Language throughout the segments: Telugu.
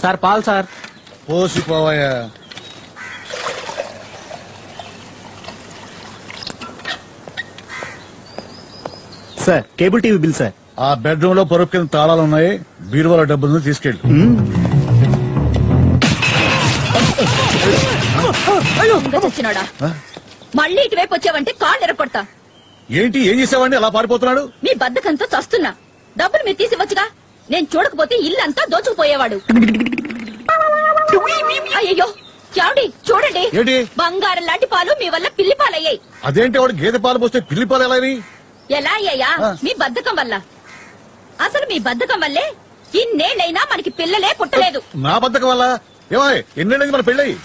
సార్ పాల్ సార్ పోసిపోవాయా sir cable TV bill sir ఆ బెడ్రూమ్ లో పొరుపు కింద తాళాలు ఉన్నాయి బీరువాల డబ్బులు తీసుకెళ్ళి ఇంకా చచ్చినాడా మళ్ళీ ఇటువైపు వచ్చావంటే కాళ్ళు ఎరగొడతా ఏంటి ఏం చేసావండి అలా పారిపోతున్నాడు మీ బద్దకంతో చస్తున్నా డబ్బులు మీరు తీసివచ్చుగా నేను చూడకపోతే ఇల్లంతా దోచుకుపోయేవాడు అయ్యో చావుడి చూడండి ఏంటి? బంగారం లాంటి పాలు మీ వల్ల పిల్లి పాలయ్యాయి అదేంటి వాడు గేదె పాలు పోస్తే పిల్లి పాలు ఎలా అయినాయి? ఎలా అయ్యాయా ఆ. మీ బద్ధకం వల్ల అసలు మీ బద్ధకం వల్లే ఇన్నేళ్ళైనా మనకి పిల్లలే పుట్టలేదు నా బద్దకం వల్ల ఏమాయ్ ఎన్నేళ్ళకి మన పెళ్ళయి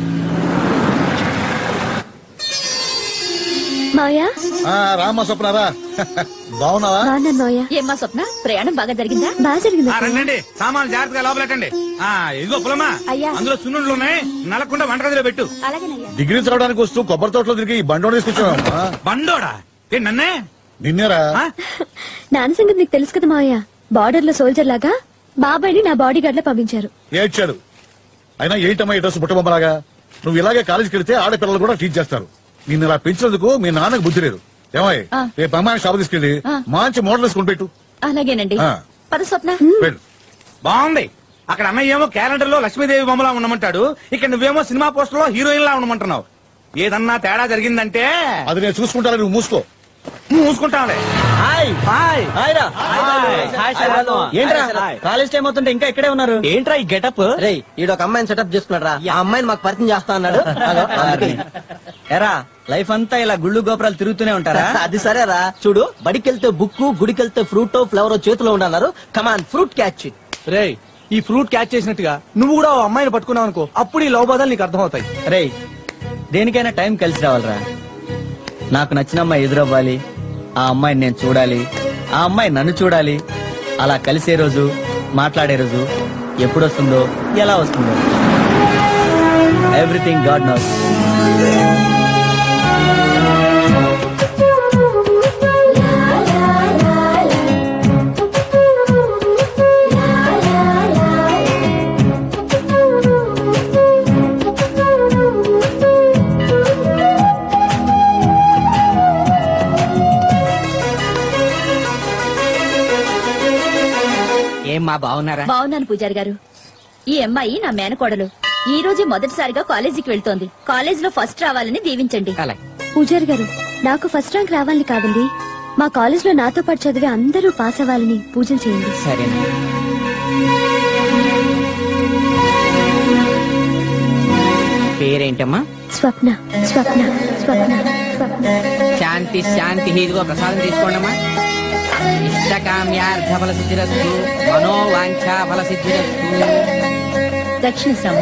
మాయా ఆ రామ్మ స్వప్నారా బాగున్నావా బాగున్నాను మాయా ఏమ్మా స్వప్న ప్రయాణం బాగా జరిగిందా బాగా జరిగింది ఆ, అత్తయ్య. రండి సామాన్లు జాగ్రత్తగా లోపలెట్టండి ఆ ఇదిగో పులమా అయ్యా. అందులో సున్నుండ్లు ఉన్నాయి నల్లకుండా వంటగదిలో పెట్టు అలాగేనయ్యా డిగ్రీ చదవడానికి వస్తూ కొబ్బరి తోటలో తిరిగి ఈ బండోడు తీసుకొచ్చావమ్మా బండోడా ఏ నన్నే నిన్నేరా ఆ? నాన్న సంగతి నీకు తెలుసు కదా మావయ్య బార్డర్ లో సోల్జర్ లాగా బాబాయ్ని నా బాడీ గార్డ్ లో పంపించారు ఏడ్చాడు అయినా ఏంటమ్మా ఈ డ్రెస్ పుట్టబొమ్మలాగా నువ్వు ఇలాగే కాలేజీకి వెళ్తే ఆడపిల్లలు కూడా టీచ్ చేస్తారు నిన్ను ఇలా పెంచినందుకు మీ నాన్నకు బుద్ధి లేదు ఏమాయ్ ఆ. రేపు అమ్మాయి షాప్ తీసుకెళ్ళి ఆ. మంచి మోడల్ వేసుకుని పెట్టు అలాగేనండి ఆ. పద స్వప్న వెళ్ళు బాగుంది అక్కడ అన్నయ్య ఏమో క్యాలెండర్ లో లక్ష్మీదేవి బొమ్మలా ఉండమంటాడు ఇక్కడ నువ్వేమో సినిమా పోస్టర్ లో హీరోయిన్ లా ఉండమంటున్నావు ఏదన్నా తేడా జరిగిందంటే అది నేను చూసుకుంటాను నువ్వు మూసుకో మూసుకుంటాంలే హాయ్ హాయ్ హాయ్ రా ఏంట్రా కాలేజ్ టైం అవుతుంటే ఇంకా ఇక్కడే ఉన్నారు ఏంట్రా ఈ గెటప్ రేయ్ ఈడొక అమ్మాయిని సెటప్ చేసుకున్నాడు రా ఆ అమ్మాయిని మాకు పరిచయం చేస్తా అన్నాడు అదో, అందుకే. ఎరా లైఫ్ అంతా ఇలా గుళ్ళు గోపురాలు తిరుగుతూనే ఉంటారా అది సరేరా చూడు బడికెళ్తే బుక్ గుడికెళ్తే ఫ్రూట్ ఫ్లవర్ చేతిలో ఉండన్నారు కమాన్ ఫ్రూట్ క్యాచ్ రేయ్ ఈ ఫ్రూట్ క్యాచ్ చేసినట్టుగా నువ్వు కూడా ఓ అమ్మాయిని పట్టుకున్నావు అనుకో అప్పుడు ఈ లవ్ బాధలు నీకు అర్థమవుతాయి రేయ్ దేనికైనా టైం కలిసి రావాలిరా నాకు నచ్చిన అమ్మాయి ఎదురవ్వాలి ఆ అమ్మాయిని నేను చూడాలి ఆ అమ్మాయి నన్ను చూడాలి అలా కలిసే రోజు మాట్లాడే రోజు ఎప్పుడు వస్తుందో ఎలా వస్తుందో ఎవ్రీథింగ్ గాడ్ నోస్ ఏమ్మా బాగున్నారా బాగున్నాను పూజారి గారు ఈ అమ్మాయి నా మేనకోడలు ఈ రోజే మొదటిసారిగా కాలేజీకి వెళ్తోంది కాలేజ్ లో ఫస్ట్ రావాలని దీవించండి అలాగే పూజారి గారు నాకు ఫస్ట్ ర్యాంక్ రావాలని కాదండి మా కాలేజ్ లో నాతో పాటు చదివే అందరూ పాస్ అవ్వాలని పూజలు చేయండి సరేనా పేరేంటమ్మా స్వప్న స్వప్న స్వప్న స్వప్న శాంతి శాంతి ఇదిగో ప్రసాదం తీసుకోండమ్మా ఇష్టకామ్యార్థ ఫల సిద్ధిరస్తు మనోవాంఛా ఫల సిద్ధిరస్తు దక్షిణ శ్రమ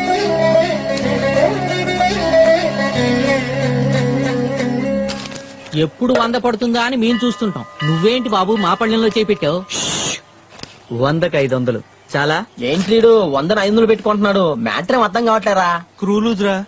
ఎప్పుడు వంద పడుతుందా అని మేము చూస్తుంటాం నువ్వేంటి బాబు మా పళ్ళెంలో చేపెట్టావు వందకి ఐదు వందలు చాలా ఏంట్లీడు వందన ఐదు వందలు పెట్టుకుంటున్నాడు మ్యాటర్ అర్థం కావట్లేరా క్రూలూజ్ రా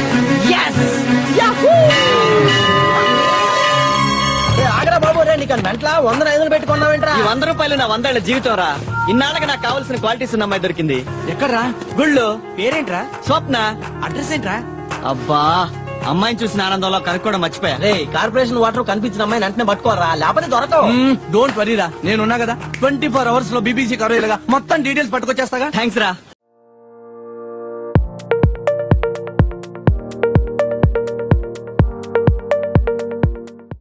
ఆగరా బాబు రే నీకు మెంట్లా వందన ఐదు వందలు పెట్టుకున్నావేంట్రా ఈ వంద రూపాయలు నా వందేళ్ల జీవితం రా ఇన్నాళ్ళకి నాకు కావాల్సిన క్వాలిటీస్ ఉన్న అమ్మాయి దొరికింది ఎక్కడ్రా గుళ్ళు పేరేంట్రా స్వప్న అడ్రస్ ఏంట్రా అబ్బా అమ్మాయిని చూసిన ఆనందంలో కనుక్కోవడం మర్చిపోయా రే కార్పొరేషన్ వాటర్ కనిపించిన అమ్మాయి వెంటనే పట్టుకోరా లేకపోతే దొరకవు డోంట్ వరీరా నేనున్నా కదా ట్వంటీ ఫోర్ అవర్స్ లో బీబీసీ కరోయిలుగా మొత్తం డీటెయిల్స్ పట్టుకొచ్చేస్తాగా థ్యాంక్స్ రా